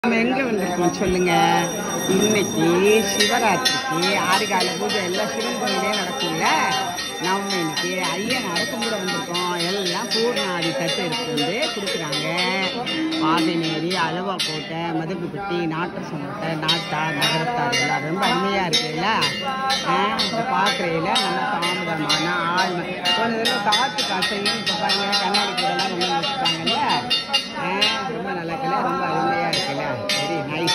நம்ம எங்க வந்திருக்கோம் சொல்லுங்க இன்னைக்கு சிவராத்திரிக்கு ஆறுகால பூஜை எல்லாம் சிவன் கோயிலே நடக்கும்ல நம்ம இன்னைக்கு ஐயனார கும்பிட வந்திருக்கோம் எல்லாம் பூர்ணாதி தட்டு எடுத்து வந்து கொடுக்குறாங்க பாதைநேரி அளவா கோட்டை மதுப்புப்பட்டி நாட்டு சமூகத்தை நாட்டார் நகரத்தார் எல்லாம் ரொம்ப அருமையா இருக்குல்ல இதை பார்க்குறையில நம்ம தாமதமான ஆள் கொஞ்ச தடவை காற்று காசையும் இப்போ பாருங்க கண்ணாடி கூடலாம் கொண்டு வந்து வச்சுட்டாங்கல்ல ஆ, ரொம்ப நல்லா இருக்குல்ல ரொம்ப அருமையா இருக்குல்ல வெரி நைஸ்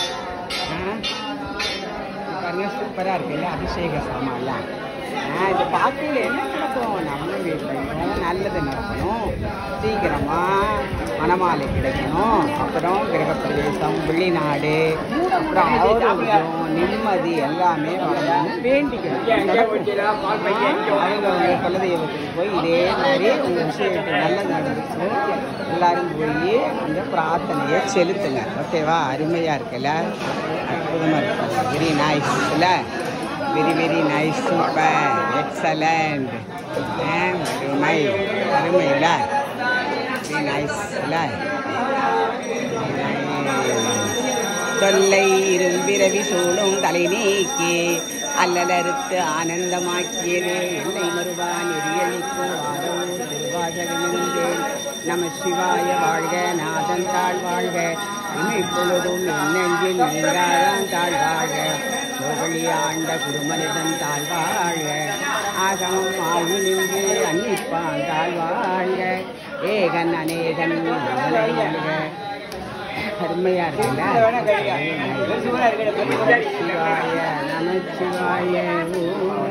பாருங்க சூப்பரா இருக்குல்ல அபிஷேக சாமான்லாம் ஆ, இது பார்க்கையில என்ன நடக்கும் நம்ம வீட்லையும் நல்லது நடக்கணும் சீக்கிரமா மணமாலை கிடைக்கணும் அப்புறம் கிரகப்பிரவேசம் வெளிநாடு அப்புறம் ஆரோக்கியம் நிம்மதி எல்லாமே வரணும்னு வேண்டிக்கணும் நடக்கும். அவங்க அவங்க குலதெய்வத்துக்கு போய் இதே மாதிரி உங்க விஷயத்துக்கு நல்லது நடக்கும் எல்லாரும் போய் அந்த பிரார்த்தனையை செலுத்துங்க ஓகேவா அருமையா இருக்குல்ல அற்புதமா இருக்கு வெரி நைஸ் இல்ல very very nice super excellent அருமை அருமை இல்ல வெரி நைஸ் இல்ல தொல்லை இரும்பிரவி சூழும் தலை நீக்கி அல்லலறுத்து ஆனந்தமாக்கியது எல்லை மறுவான் எரியளிக்கும் ஆரோர் திருவாசகமிருந்தேன் நம சிவாய வாழ்க நாதன் தாழ் வாழ்க இமை பொழுதும் என்னெஞ்சில் நீங்காதான் தாழ் வாழ்க சோழி ஆண்ட குருமனிதன் தாழ் வாழ்க ஆகமம் ஆகி நின்று அன்னிப்பான் தாழ் வாழ்க ஏகன் அநேகன் அவனை வாழ்க அருமையா இருக்குல்ல சிவாய நமச்சிவாய ஓம்.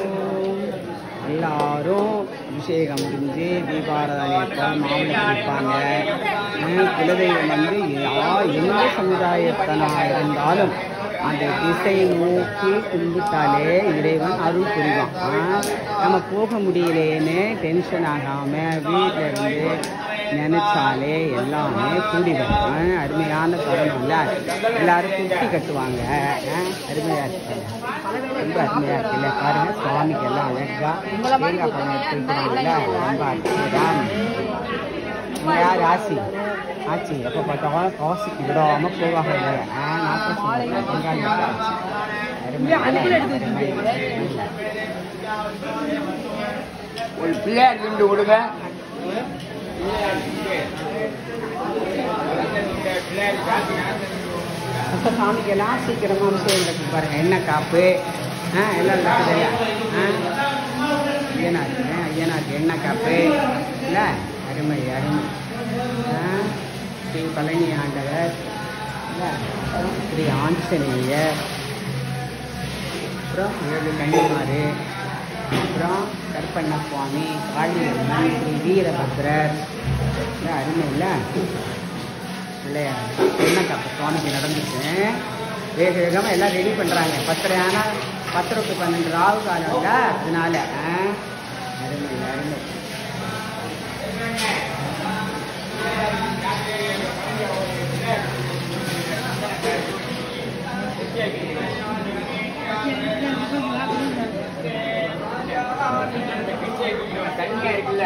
எல்லாரும் அபிஷேகம் முடிஞ்சு தீபாராதனை அப்போ மாமலை கொடுப்பாங்க ஹம், குலதெய்வம் வந்து யா எந்த சமுதாயத்தனாக இருந்தாலும் அந்த திசை நோக்கி கும்பிட்டாலே இறைவன் அருள் புரிவான் ஆ, நம்ம போக முடியலேன்னு டென்ஷன் ஆகாம வீட்டில் இருந்து நினைச்சாலே எல்லாமே கூடி வரும் ஆ, அருமையான தருணம்ல எல்லாரும் குட்டி கட்டுவாங்க ஆ, அருமையா இருக்குல்ல ரொம்ப அருமையா இருக்குல்ல பாருங்க சுவாமிக்கு எல்லாம் அழகா தேங்காய் பழம் எடுத்துக்கிறாங்கல்ல ரொம்ப அற்புதம் இங்க யார் ஆசி ஆச்சி எப்போ பார்த்தாலும் காசுக்கு விடாம போவாங்க ஆ நாட்டு சொல்லுங்க வெங்காயம் ஆச்சி. அருமை, அருமை, அருமை. ஒரு பிள்ளையார் துண்டு கொடுங்க அப்போ சாமிக்கெல்லாம் சீக்கிரமாக விஷயம் நடக்கும் பாருங்க எண்ணெய் காப்பு ஆ எல்லாம் நடக்குது ஆ ஐயனாருக்கு ஐயனாருக்கு எண்ணெய் காப்பு இல்லை அருமை அருமை ஆ ஸ்ரீ பழனி ஆண்டவர் இல்லை அப்புறம் ஸ்ரீ ஆஞ்சநேயர் அப்புறம் ஏழு கன்னிமாரு அப்புறம் கற்பண்ண சுவாமி காளியம்மன் ஸ்ரீ வீரபத்ரர் இல்லை அருமை இல்லை இல்லையா என்ன காப்பு சுவாமிக்கு நடந்துச்சு வேக வேகமாக எல்லாம் ரெடி பண்ணுறாங்க பத்தரை ஆனால் பத்தரை டு பன்னெண்டு ராவு காலம் இல்லை அதனால ஆ, அருமை அருமை தண்ணி இருக்குல்ல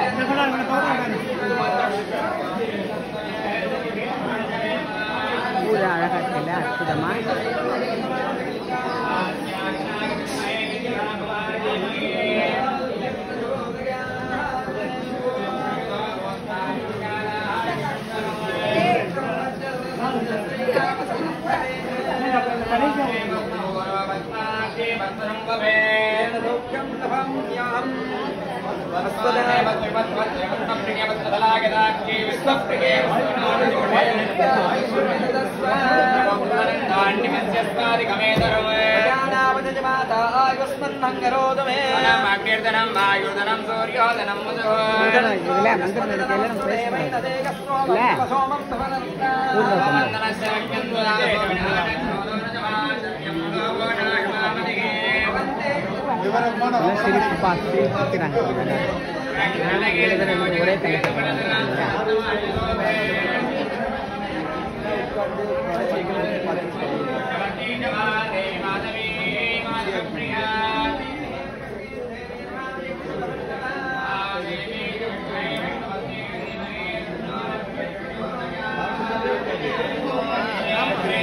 பூஜை அழகாக இருக்குல்ல அற்புதமாக அக்னிர்தனம் வாயுர்தனம் சூரியோதனம் இதில் மந்திரம் எடுக்கையில் நம்ம பேசக்கூடாது இல்லை எல்லாம் சிரிப்பு பார்த்து சிரிக்கிறாங்க ஒரே தலைவர் ஆ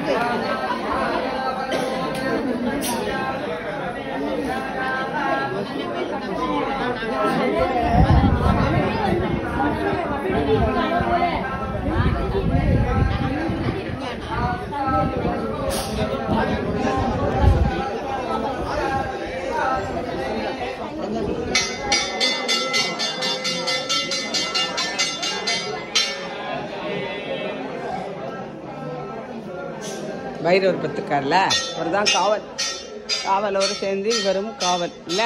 பைரவர் பத்துக்கார்ல அவர் தான் காவல் காவலோடு சேர்ந்து இவரும் காவல் இல்லை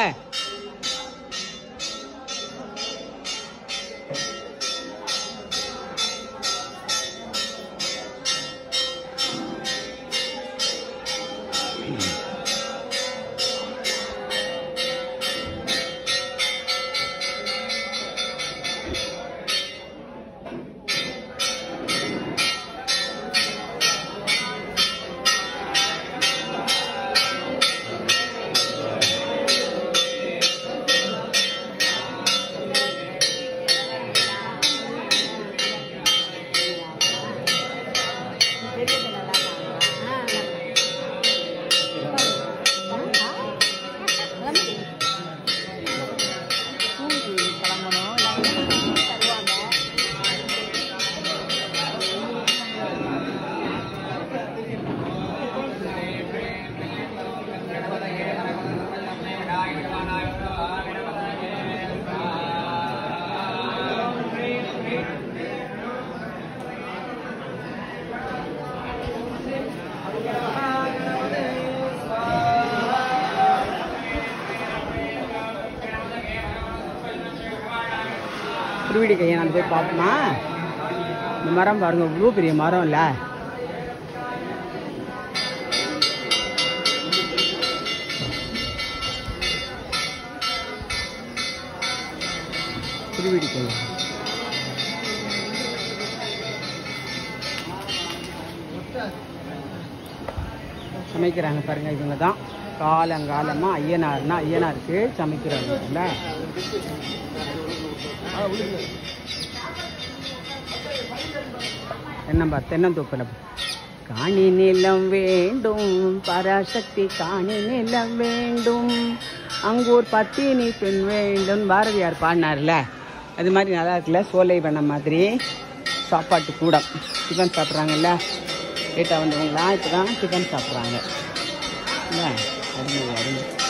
திருவிடி கையை நான் போய் பார்ப்போமா இந்த மரம் பாருங்க இவ்வளோ பெரிய மரம் இல்லை திருவிடி கை சமைக்கிறாங்க பாருங்க இவங்க தான் காலங்காலமாக ஐயனார்னா ஐயனாருக்கு சமைக்கிறாங்கல்ல என்னம்பா தென்னந்தோப்பில் காணி நிலம் வேண்டும் பராசக்தி காணி நிலம் வேண்டும் அங்கூர் பத்தினி பெண் வேண்டும் பாரதியார் பாடினார்ல அது மாதிரி நல்லா இருக்குல்ல சோலை வனம் மாதிரி சாப்பாட்டு கூடம் டிஃபன் சாப்பிட்றாங்கல்ல லேட்டாக வந்தவங்களாம் இப்போ தான் டிஃபன் சாப்பிட்றாங்க இல்லை அருமை அருமை